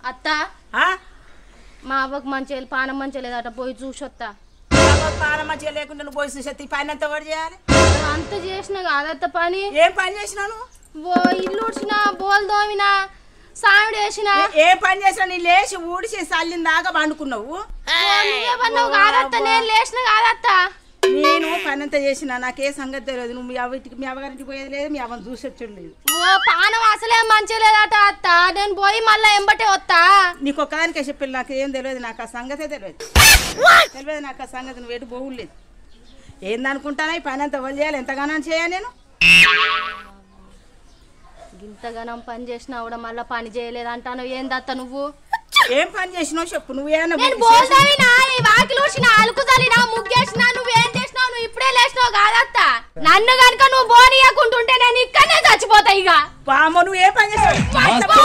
అత్త ఆ? మా అవ్వకు మంచి పానం మంచి లేదట పోయి చూసొత్తా అమ్మ పానం మంచిగా లేకుండా నువ్వు పోయి చూసేది పైన అంతా కూడా చేయాలి అంత చేసిన కాదత్త పని ఏం పని చేసినావు ఓ ఇల్లు ఉడిచిన బోల్ దోమిన సామిడి వేసిన ఏ పని చేసినా నీ లేచి ఊడిసి సల్లిన దాకా పండుకున్నావు నువ్వేమన్నావు కాదత్త నేను లేచిన కాదత్త నేను పని అంతా చేసిన నాకే సంగతి తెలియదు నువ్వు మీ అవ్వటికి మీ అవ్వగారింటికి పోయేది లేదు మీ అవ్వని చూసొచ్చుడు లేదు ఓ పానం అసలే మంచి లేదట అత్త నేను పోయి మళ్ళా ఎంబటే వస్తా నీకు ఒక్కదానికే చెప్పాను నాకు ఏం తెలియదు నాకు ఆ సంగతే తెలియదు తెలియదు నాకు ఆ సంగతి నువ్వు ఎటు పోవులేదు ఏందనుకుంటానా ఈ పని అంతా వాళ్ళు చేయాలి ఎంతగానో చేయాలి నేను ఇంతగానం పని చేసినా కూడా మళ్ళా పని చేయలేదంటాను ఏందత్త నువ్వు ఏం పని చేసినావు చెప్పు నువ్వు నేను ఏమన్నా బోల్దావినా ఈ వాకిలు ఊడ్చినా అలుకు చల్లినా ముగ్గేసినా నువ్వేం చేసినావు నువ్వు ఇప్పుడే లేచినావు కాదత్త నన్ను గనుక నువ్వు బోనియకుంటుంటే నేను ఇక్కడనే చచ్చిపోతా ఇక పాము నువ్వు ఏ పని చేసావు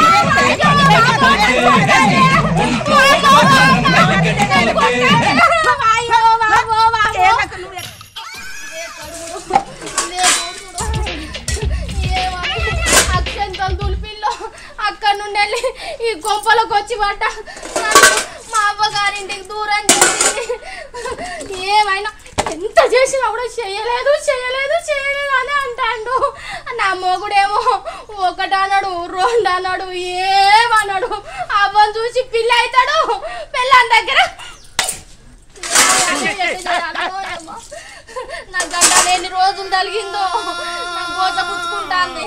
అక్షంతలు దులిపిల్లో అక్కడ నుండి వెళ్ళి ఈ కొంపలోకి వచ్చి పడ్డ నన్ను మా అవ్వగారింటికి దూరం చేసింది ఏమైనా ఎంత చేసినా కూడా చేయలేదు చేయలేదు చేయలేదు అని అంటాడు నా మొగుడేమో ఒకటి అన్నాడు రెండు అన్నాడు ఏమన్నాడు అవ్వని చూసి పిల్ల అవుతాడు పిల్లని దగ్గర నా గడ్డ ఎన్ని రోజులు తలిగిందో నా గోస పుచ్చుకుంటాంది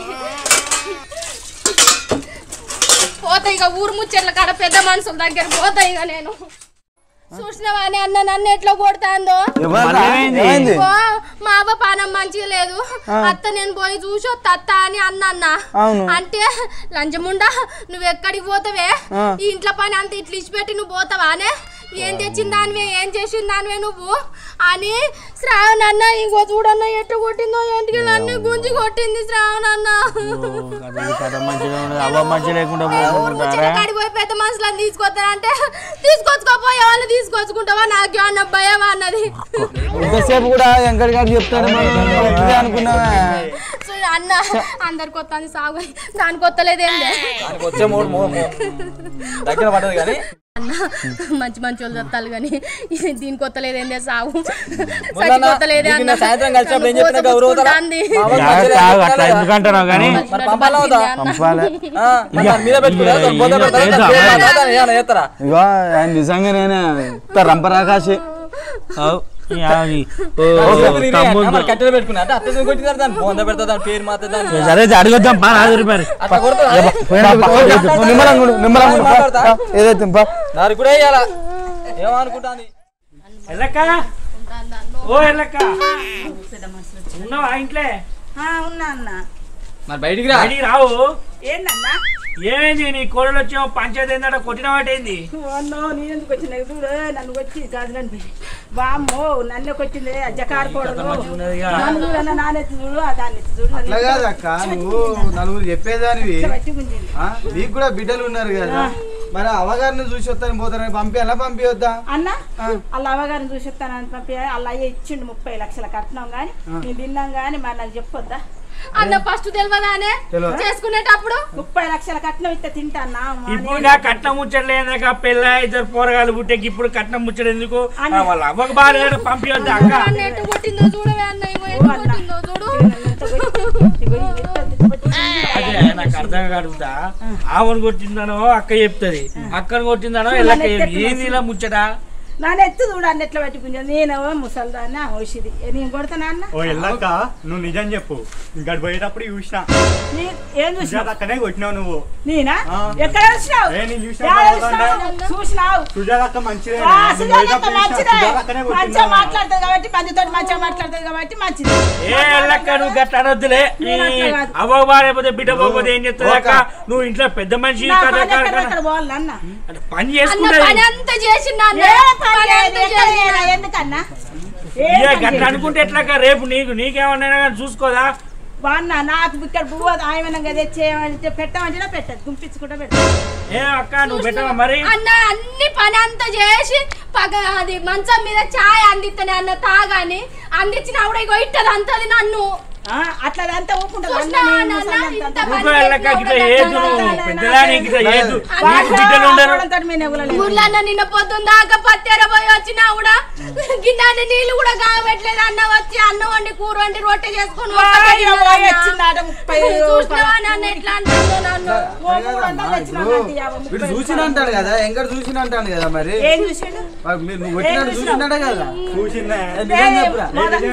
పోతా ఇక ఊరు ముచ్చట్ల కాడ పెద్ద మనుషుల దగ్గర పోతా ఇక నేను చూసినవాని అన్న నన్ను ఎట్లా కొడతాందో ఏమైంది ఓ, మా అవ్వ పానం మంచిగా లేదు అత్త నేను పోయి చూసి వస్తా అత్త అని అన్న అన్న అవును. అంటే లంచముండా నువ్వు ఎక్కడికి పోతావే ఈ ఇంట్లో పని అంత ఇట్లా ఇచ్చిపెట్టి నువ్వు పోతావానే ఏం తెచ్చిన దానివే ఏం చేసిన దానివే నువ్వు అని శ్రావణ్ అన్న ఇంకో చూడన్న ఎట్టు కొట్టిందో ఏంటికి అన్ని గుంజి కొట్టింది శ్రావణ్ అన్న కథ మంచిగా ఉండదు అవ్వ మంచి లేకుండా ఊరు పోకుంటారా ముచ్చట కాడికి పోయి పెద్ద మనుషులను తీసుకొస్తానంటే తీసుకొచ్చుకోపోయే వాళ్ళు తీసుకొచ్చుకుంటావా నాకేమన్నా భయమా అన్నది ఇంతసేపు కూడా వెంకట గారు చెప్తాడు మనం వద్దులే అనుకున్నావా చూడు అన్న అందరికి వస్తుంది సాగు దానికి వస్తలేదేందే దానికి వచ్చే మూడు మూ- మూ- దగ్గర పడ్డది కానీ అన్న మంచి మంచి వాళ్ళు చెప్తారు కానీ దీనికి వస్తలేదేందే సాగు మొన్న చచ్చిపోతలేదే నీకు అన్న నిన్న సాయంత్రం కలిసినప్పుడు ఏం నన్ను చెప్పినా గౌరవతరా? కోసపుచ్చుకుంటాంది. మా అవ్వకి జాగ్రత్త, మంచిగా ఆగు, చెప్పాలి అట్లా కదా. ఎందుకంటున్నావు కానీ మరి పంపాలవుతా పంపాలి ఆ, మరి దాని మీద పెట్టుకురా దాని బొంద పెడతారా? ఏదో దాని పేరు అమ్మాయి. మాట్లాడతారా? ఏమన్నా చేస్తారా ఇగో ఆయన నిజంగానే రంపరాకాశి తమ్ముడు మరి కట్టెలు పెట్టుకున్నా అంటే అట్లా కొట్టినారు దాని బొంద పెడతా దాని పేరు మాత్రం దాని సరే అడుగుద్దాం పా నాది రూపాయలు అట్లా కొడతారా? నిమ్మలంగుడు నిమ్మలంగుడు మాట్లాడతా? ఏదైతే పా దానికి కూడా వేయాలా ఏమనుకుంటాంది ఎల్లక్క ఓ ఎల్లక్క ఉన్నావా ఇంట్లే ఆ, ఉన్నా అన్న మరి బయటికి రా బయటికి రావు ఏందన్నా ఏమైంది నీ కోడలు వచ్చావు పంచాయతీ ఏందట కొట్టిన వాటేంది అన్నో నీ ఎందుకు వచ్చింది చూడు నన్ను వచ్చి గాజులని వామ్మో నన్ను వచ్చింది జకారు కోడలు ఉన్నదిగా. నన్ను చూడు అన్న నానెత్తి చూడు ఆ దాన్ని ఎత్తి చూడు అట్లా కాదు అక్క నువ్వు నలుగురు చెప్పేదానివి పట్టి గుంజింది ఆ? నీకు కూడా బిడ్డలు ఉన్నారు కదా మరి అవగారిని చూసి వస్తాను పోతారని పంపి ఎలా పంపివద్దా అన్న వాళ్ళ అవ్వగారిని చూసి వస్తానని పంపి వాళ్ళ అయ్య ఇచ్చిండు ముప్పై లక్షల కట్నం గాని నేను తిన్నాం గాని మరి నాకు చెప్పొద్దా అన్న ఫస్ట్ తెలియదానే తెలియదా? చేసుకునేటప్పుడు ముప్పై లక్షల కట్నం ఇస్తే తింటా అన్న ఇప్పుడు నా కట్నం ముచ్చట్లేదాక పెళ్ళ ఇద్దరు పోరగాలు పుట్టేకి ఇప్పుడు కట్నం ముచ్చట ఎందుకు ఆ, వాళ్ళ అవ్వకు బాగా పంపించొద్దు అక్క నన్ను ఎట్టు కొట్టిందో చూడవే అన్న ఇగో ఎట్టు కొట్టిందో చూడు అదే నాకు అర్థం కాడుతా ఆవును కొట్టిందనో అక్క చెప్తది అక్కను కొట్టిందనో ఎల్లక్క చెప్తుంది. ఏంది ఇలా ముచ్చట నాన్న ఎత్తు చూడు అన్న ఎట్లా పట్టుకుంది నేను ముసల్దాన్ని ఓసిది నేను కొడతానా అన్న ఓ ఎల్లక్క నువ్వు నిజం చెప్పు ఇంకా పోయేటప్పుడు చూసినా నీ- ఏం చూసినావు అక్కనే కొట్టినావు నువ్వు నేనా ఆ. ఎక్కడ చూసినావు ఏ, నేను చూసినా యాడ బాగా చూసినావు? చూసినావు సుజాతక్క మంచిదే ఆ, నేను సుజాత పోయేటప్పుడు చూసినా, మంచిదే సుజాతక్కనే మంచిగా కొట్టినా. మాట్లాడుతుంది కాబట్టి మందితో మంచిగా మాట్లాడుతుంది కాబట్టి మంచిది ఏ ఎల్లక్క నువ్వు గట్ల అనొద్దులే ఈ నేను అట్లా కాదు. అవ్వ బాగాలేకపోతే బిడ్డ పోకపోతే ఏం చెప్తుంది అక్క నువ్వు ఇంట్లో పెద్ద మనిషి నా కదా పని అక్క, ఎక్కడ అక్క. ఎక్కడ పోవాలి అన్న అంటే పని అన్న చేసుకుంటా పని అంతా చేసిందా అన్న? ఏ పని పని చేయదు, అంతా ఎక్కడ చేసిందా? చేయదు, ఎందుకన్నా ఏ ఇక పని గట్ల చేయదు. అనుకుంటే ఎట్లక్క రేపు నీకు నీకేమన్నా కానీ చూసుకోదా బాగున్నా నాకు ఇక్కడ పువ్వు ఆయన తెచ్చేయమంటే పెట్టమంటే పెట్టదు గుంపించుకుంటా పెట్టదు ఏ అక్క నువ్వు పెట్టవా మరి అన్న అన్ని పని అంతా చేసి పగ అది మంచం మీద ఛాయ్ అందిస్తానే అన్న తాగాని అందించిన ఆవిడ ఇగో ఇట్టది అంతది నన్ను ఆ, అట్లా అంతా ఊపుకుంటా చూసినావా నాన్న? ఇంత పని ఊకో వెళ్ళక చేసిన గిట్ల ఆవిడ ఏదు నాన్న. నువ్వు పెద్దదాని గిట్ల ఏదు అలా నీకు బిడ్డలు ఉండరు ఊర్లన్న నిన్న పొద్దున్న దాకా పత్తెర పోయి వచ్చినా కూడా గిన్నె నీళ్ళు కూడా కాగబెట్టలేదు అన్న వచ్చి అన్నం వండి కూర వండి రొట్టె చేసుకొని ఒక్కటే తిన్నదన్న. చూసినావా నాన్న ఎట్లా అంటుందో నన్ను వీడు చూసిన అంటాడు కదా ఎంకడ చూసిన అంటాడు కదా మరి ఏం చూసిండు మరి మీరు నువ్వు వచ్చినాడు చూసినాడే కదా చూసిందా ఏ, నిజం చెప్పురా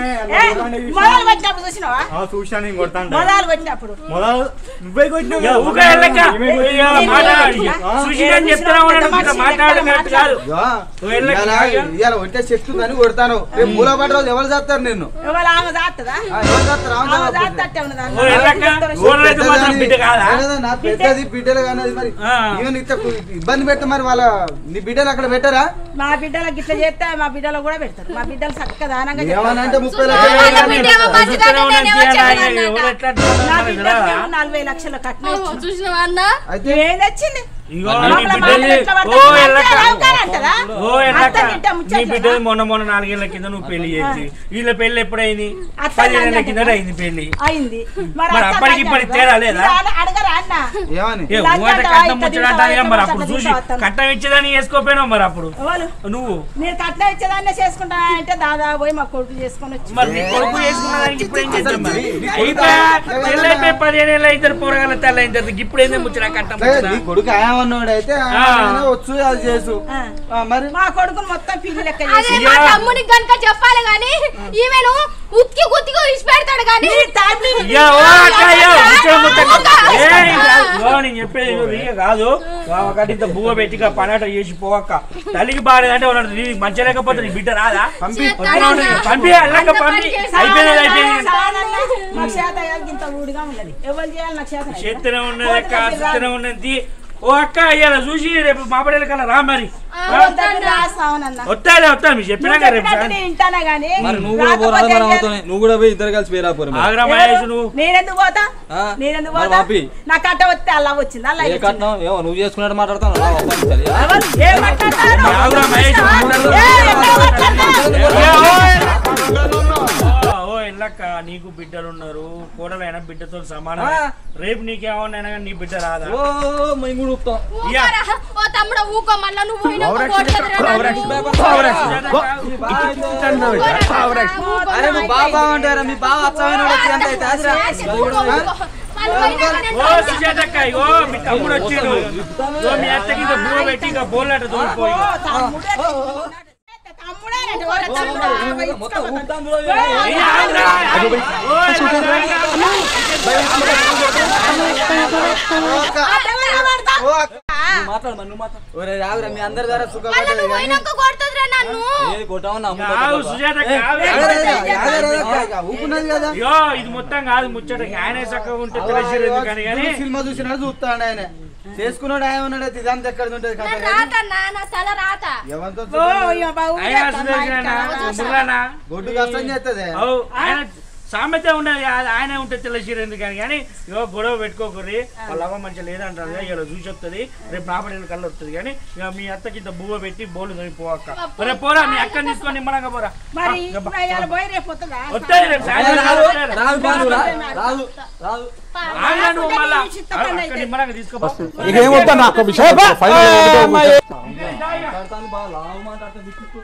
మొదలు పెట్టినప్పుడు చూసినావా ఆ చూసాను నేను కొడతాను మొదలు పెట్టినప్పుడు మొదలు నువ్వే కొట్టినావు ఇక ఊక వెళ్ళక ఇక మాట్లాడు ఇక. సుశీలని చెప్తున్నావు అన్నాడు, ఇట్లా మాట్లాడడం కరెక్ట్ కాదు ఇగో, నువ్వు వెళ్ళక ఇవాళ ఇక. ఇవాళ ఒంటే చెప్తుందని కొడతాను రేపు మూల పడ్డ రోజు ఎవరు చేస్తారు నిన్ను ఎవరు ఆమె దాత్తదా ఆ, ఎవరు చేస్తారు ఆమె ఆమె దాత్తట్టే ఉన్నదా ఓ వెళ్ళక ఊళ్ళైతే మాత్రం బిడ్డ కాదా నా పెద్దది బిడ్డలు కానీ అది మరి ఆ. ఈవెన్ ఇంత ఇబ్బంది పెడితే మరి వాళ్ళ నీ బిడ్డలు అక్కడ పెట్టరా మా బిడ్డలకు ఇట్లా చేస్తే మా బిడ్డలకు కూడా పెడతారు మా బిడ్డలు చక్కగా దానంగా ఏమన్నా అంటే ముప్పై వాళ్ళ లక్షలు బిడ్డ ఏమో మంచిదాన్ని నేనేమో చెడ్డదాన్ని ఎవరు అన్న. ఎట్లా అంటున్నారు నా మనకు తెలియదా? బిడ్డకి నలభై లక్షల కట్నం ఓ, చూసినావా అన్న అయితే ఏం తెచ్చింది ఇగో లోపల నీ మాటలు బిడ్డది ఎట్లా ఓ పడతాయి? ఎల్లక లవకాలు అంటదా? ఓ ఎల్లక అత్త తింటే నీ ముచ్చట్లేదా? బిడ్డది మొన్న మొన్న నాలుగేళ్ల కింద నువ్వు పెళ్లి చేసి వీళ్ళ పెళ్లి ఎప్పుడైంది అత్త పదిహేనుల అన్నదా? కింద అయింది పెళ్లి అయింది మరి అత్త అప్పటికి తాగి ఇప్పటికి అడగరా? తేడా లేదా? ఇలా అడ- అడగరా అన్న ఏమని ఏ లంచం ఊహట అంటావా? కట్నం ఇంత ముచ్చడంటే తింటావా? మరి ఇంత అప్పుడు చూసి తింటావా? అత్త? కట్నం ఇచ్చేదాన్ని వేసుకోపోయినావు మరి అప్పుడు ఎవరు నువ్వు మీరు కట్నం ఇచ్చేదాన్నే చేసుకుంటా అంటే దాదా పోయి మా కొడుకు చేసుకొని వచ్చి మరి నీ కొడుకు చేసుకున్న దానికి ఇప్పుడు ఏం చేద్దాం మరి నీ- నీ అయిపోయా కొడుకు- పెళ్ళి అయిపోయి పదిహేను ఏళ్ళు ఇద్దరు పోరగాల తెల్ల అయిన తర్వాత ఇప్పుడు ఏందే ముచ్చట కట్టం లేదు, ముచ్చట? నీ కొడుకు ఆయమన్నాడు అయితే ఆయన వచ్చు అది చేసు ఆ. ఆ, మరి మా కొడుకుని మొత్తం పిల్లి లెక్క అదే చేసి మా తమ్మునికి గనుక చెప్పాలి గాని ఈమెను ఉత్కి గుత్తిగా ఇచ్చి పెడతాడు గాని ఇయ్యా, ఓ అక్క, ఇయ్యా, ముచ్చట ముచ్చట. ఏయ్, ఇగో నేను చెప్పేది ఇగో రీగ కాదు ఒకటి ఇంత బువ్వ పెట్టి ఇక పనాట చేసి పోవక్క తల్లికి బాగాలేదంటే ఉన్నాడు నీకు మంచి లేకపోతే నీ బిడ్డ రాదా పంపి వస్తున్నావు నీకు. పంపి అల్లాక పంపి అయిపోయినది అయిపోయింది నాకు చేత కాదు, ఇంత ఊడిగా ఉన్నది ఎవరు చేయాలి నాకు చేత కాదు. చేత్తనే ఉన్నది అక్క చేత్తనే ఉన్నది ఓ అక్క అయ్యాల చూసి రేపు మాపడేల కల్లా రా మరి వద్దంటే రాస్తామనన్నా. వస్తాలే వస్తాను మీరు చెప్పినా నువ్వు కదా రేపు చెప్పినట్టు నేను వింటానా గానీ, మరి నువ్వు కూడా పోరాదు రాకపోతే మరి ఏం అవుతానే నువ్వు కూడా పోయి ఇద్దరు కలిసి పోయిరా పోరు మరి. ఆగ్రా మహేష్ నువ్వు నేనెందుకు పోతా ఆ? నేనెందుకు మరి పోతా పంపి. నా కట్ట వస్తే అలా వచ్చింది అలా ఏ కట్నం ఏమో నువ్వు చేసుకున్నట్టు మాట్లాడతాను రా, పంపించాలి. ఎవరు? ఏం మాట్లాడతారు? ఆగ్రా మహేష్ మాట్లాడు. ఏ, ఎక్కడ మాట్లాడతారు? ఓ, ఓ ఎల్లక్క నీకు బిడ్డలు ఉన్నారు కోడలైన బిడ్డతో సమానం ఆ. రేపు నీకేమన్నా కానీ నీ బిడ్డ రాదా ఓ మేము కూడా ఊపుతాం ఇయ్యా. ఊకోరా. ఓ తమ్ముడు ఊకో మళ్ళా నువ్వు పోయినా కొట్టదురా నన్ను. ఊకోరా, ఊకో. అరే నువ్వు బాగా బాగుంటారా మీ బాగా అచ్చమైన వాడు వచ్చి ఎంత అయితే అదిరా. చేసి ఊకో, ఊకో. మళ్ళీ పోయినా కానీ ఓ సుజాతక్క ఇగో మీ తమ్ముడు వచ్చిండు ఇగో మీ అత్తకి ఇంకా బువ్వ పెట్టి ఇంకా బోల్లట తోలిపోయి ఓ, తమ్ముడే. తమ్ముడేనంటే ఎవరు తమ్ముడు? మొత్తం ఊపుతాం బ్రో. ఓ అక్క. మాట్లాడు మరి నువ్వు మాట్లాడు ఒరే రావురా మీ అందరి ద్వారా మళ్ళా సుఖపడ్డది నువ్వు కానీ పోయినాక కొడుతుందిరా నన్ను ఏది కొట్టామన్నా ఊపున్నది కదా అయ్యో ఇది మొత్తం కాదు ముచ్చట ఆయనే చక్కగా ఉంటే తెలిసిరు ఎందుకని కానీ సినిమా చూసినాడు చూస్తాడు ఆయన చేసుకున్నాడు ఆయన ఉన్నాడు అయితే ఇదంతా ఎక్కడ ఉంటది నా కథ రాత నా నా తల రాత ఎవరితో ఓ, ఇక బాబు ఆయన సుదర్శన ముర్రానా గొడ్డు కష్టం చేస్తుంది అవు ఆయన సామెత ఉండదు అది ఆయనే ఉంటే తెలిసిరు ఎందుకని కానీ ఇగో గొడవ పెట్టుకోకర్రి వాళ్ళ అవ్వ మంచిగా లేదంటారు ఇలా చూసి వస్తుంది రేపు నాపడేళ్ళ కళ్ళు వస్తుంది కానీ ఇక మీ అత్తకి ఇంత బువ్వ పెట్టి బోలు తోని పోవక్క రేపు పోరా మీ అక్కని తీసుకొని నిమ్మలంగా పోరా మరి ఆ, గబ్బా. ఇవాళ పోయి రేపు వస్తుందా? వస్తాయి రేపు సాయంత్రం రాదు వస్తాయి. రాదు బాను రా రాదు రాదు ఆగ్రా నువ్వు మళ్ళా ఈ చిత్తపండు అక్క అయితే. నిమ్మలంగా తీసుకోపో ఇక ఏమొద్దా నాకు విషయం ఫైనల్ మాట్లాడతాను బాగా లావు మాట్లాడతాను